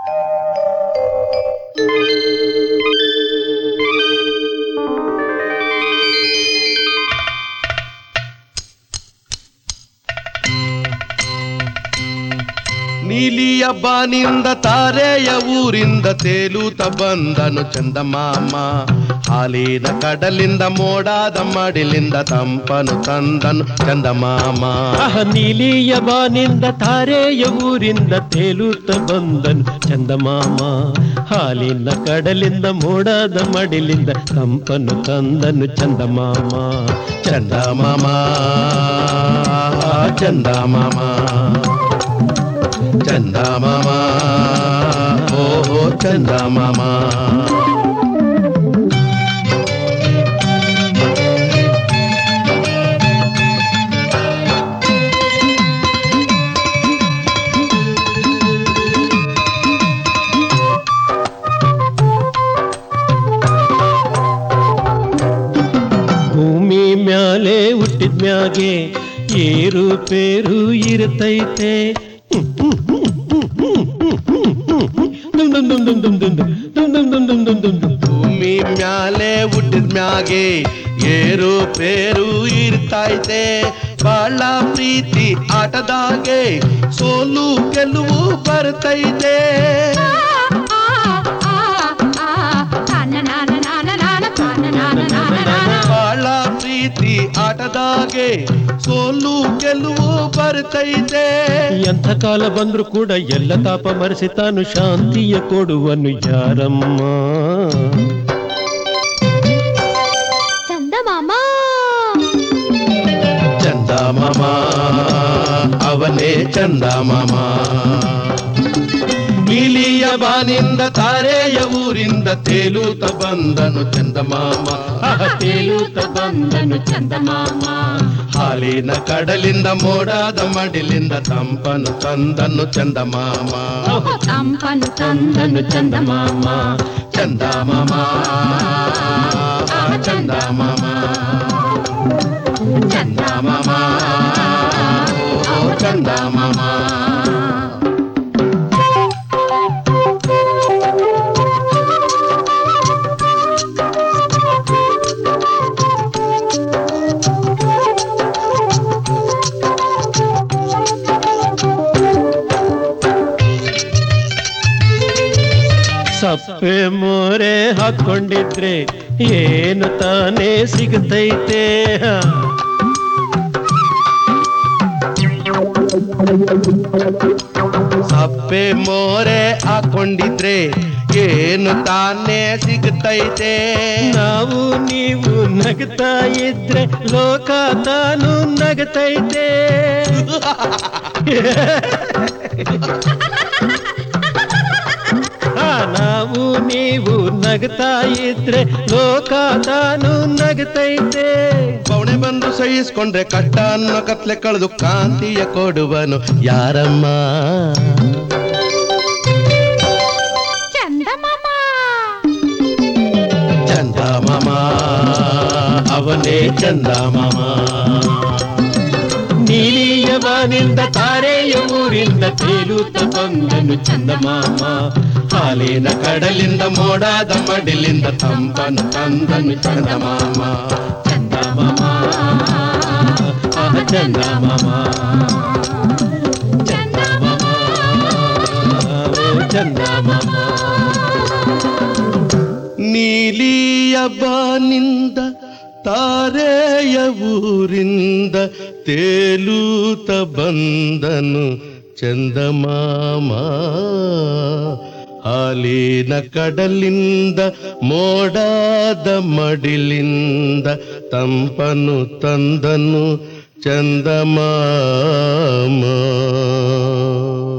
ನೀಲಿಯ ಬಾನಿಂದ ತಾರೆಯ ಊರಿಂದ ತೇಲೂತ ಬಂದನು ಚಂದಮಾಮ ಹಾಲಿನ ಕಡಲಿಂದ ಮೋಡಾದ ಮಡಿಲಿಂದ ತಂಪನು ತಂದನು ಚಂದಮಾಮ ಆಹ ನೀಲಿಯ ಬಾನಿಂದ ತಾರೆಯ ಊರಿಂದ ತೇಲುತ್ತ ಬಂದನು ಚಂದಮಾಮ ಹಾಲಿನ ಕಡಲಿಂದ ಮೋಡದ ಮಡಿಲಿಂದ ಕಂಪನು ತಂದನು ಚಂದಮಾಮ ಚಂದಮಾಮ ಚಂದಮಾಮ ಚಂದಮಾಮ ಓಹೋ ಚಂದಮಾಮ ಭೂಮಿ ಮ್ಯಾಲೆ ಹುಟ್ಟಿದ ಮ್ಯಾಗೆ ಏರು ಪೇರು ಇರ್ತೈತೆ ದುಮ್ ದುಮ್ ದುಮ್ ದುಮ್ ದುಮ್ ದುಮ್ ದುಮ್ ದುಮ್ ದುಮ್ ದುಮ್ ದುಮ್ ದುಮ್ ದುಮ್. ಭೂಮಿ ಮ್ಯಾಲೆ ಹುಟ್ಟಿದ ಮ್ಯಾಗೆ ಏರು ಪೇರು ಇರ್ತೈತೆ ಬಾಳ ಪ್ರೀತಿ ಆಟದಾಗೆ ಸೋಲು ಗೆಲುವು ಬರ್ತೈತೆ ಬಾಳ ಪ್ರೀತಿ ಆಟದಾಗೆ ಸೋಲು ಗೆಲುವು ಬರ್ತೈತೆ ಎಂಥ ಕಾಲ ಬಂದ್ರು ಕೂಡ ಎಲ್ಲ ತಾಪ ಮರೆಸಿ ತಾನು ಶಾಂತಿಯ ಕೊಡುವನು ಯಾರಮ್ಮ ಚಂದಮಾಮ ಚಂದ ಮಾಮ ಅವನೇ ಚಂದ ಮಾಮ ನೀಲಿಯ ಬಾನಿಂದ ತಾರೆಯ ಊರಿಂದ ತೇಲೂತ ಬಂದನು ಚಂದ ಮಾಮ ತೇಲುತ್ತ ಬಂದನು ಚಂದಮಾಮ ಹಾಲಿನ ಕಡಲಿಂದ ಮೋಡಾದ ಮಡಿಲಿಂದ ತಂಪನು ತಂದನು ಚಂದ ಮಾಮ ತಂಪನು ತಂದನು ಚಂದಮಾಮ ಚಂದ ಮಾಮ ಚಂದ ಮಾಮ ಚಂದ ಮಾಮ ಓ ಚಂದ ಮಾಮ ಸಪ್ಪೆ ಮೋರೆ ಹಾಕೊಂಡಿದ್ರೆ ಏನು ತಾನೇ ಸಿಗತೈತೆ ಸಪ್ಪೆ ಮೋರೆ ಹಾಕೊಂಡಿದ್ರೆ ಏನು ತಾನೇ ಸಿಗ್ತೈತೆ ನಾವು ನೀವು ನಗ್ತಾ ಇದ್ರೆ ಲೋಕ ತಾನು ನಗತೈತೆ ಆ, ನಾವು ನೀವು ನಗ್ತಾ ಇದ್ರೆ ಲೋಕ ತಾನು ನಗತೈತೆ ಪೌಣೆ ಬಂದು ಸಹಿಸ್ಕೊಂಡ್ರೆ ಕಟ್ಟ ಅನ್ನೋ ಕತ್ಲೆ ಕಳೆದು ಕಾಂತಿಯ ಕೊಡುವನು ಯಾರಮ್ಮ ಚಂದಮಾಮ ಚಂದ ಮಾಮ ಅವನೇ ಚಂದ ಮಾಮ ನೀಲಿಯ ಬಾನಿಂದ ತಾರೆಯ ಊರಿಂದ ತೇಲುತ್ತ ಬಂದನು ಚಂದಮಾಮ ಹಾಲಿನ ಕಡಲಿಂದ ಮೋಡಾದ ಮಡಿಲಿಂದ ತಂಪನು ತಂದನು ಚಂದ ಮಾಮ ಚಂದಮಾಮ ಆಹ ಚಂದಮಾಮ ಚಂದಮಾಮ ಓ ಚಂದಮಾಮ ನೀಲಿಯ ಬಾನಿಂದ ತಾರೆಯ ಊರಿಂದ ತೇಲೂತ ಬಂದನು ಚಂದಮಾಮ ಹಾಲಿನ ಕಡಲಿಂದ ಮೋಡಾದ ಮಡಿಲಿಂದ ತಂಪನು ತಂದನು ಚಂದಮಾಮ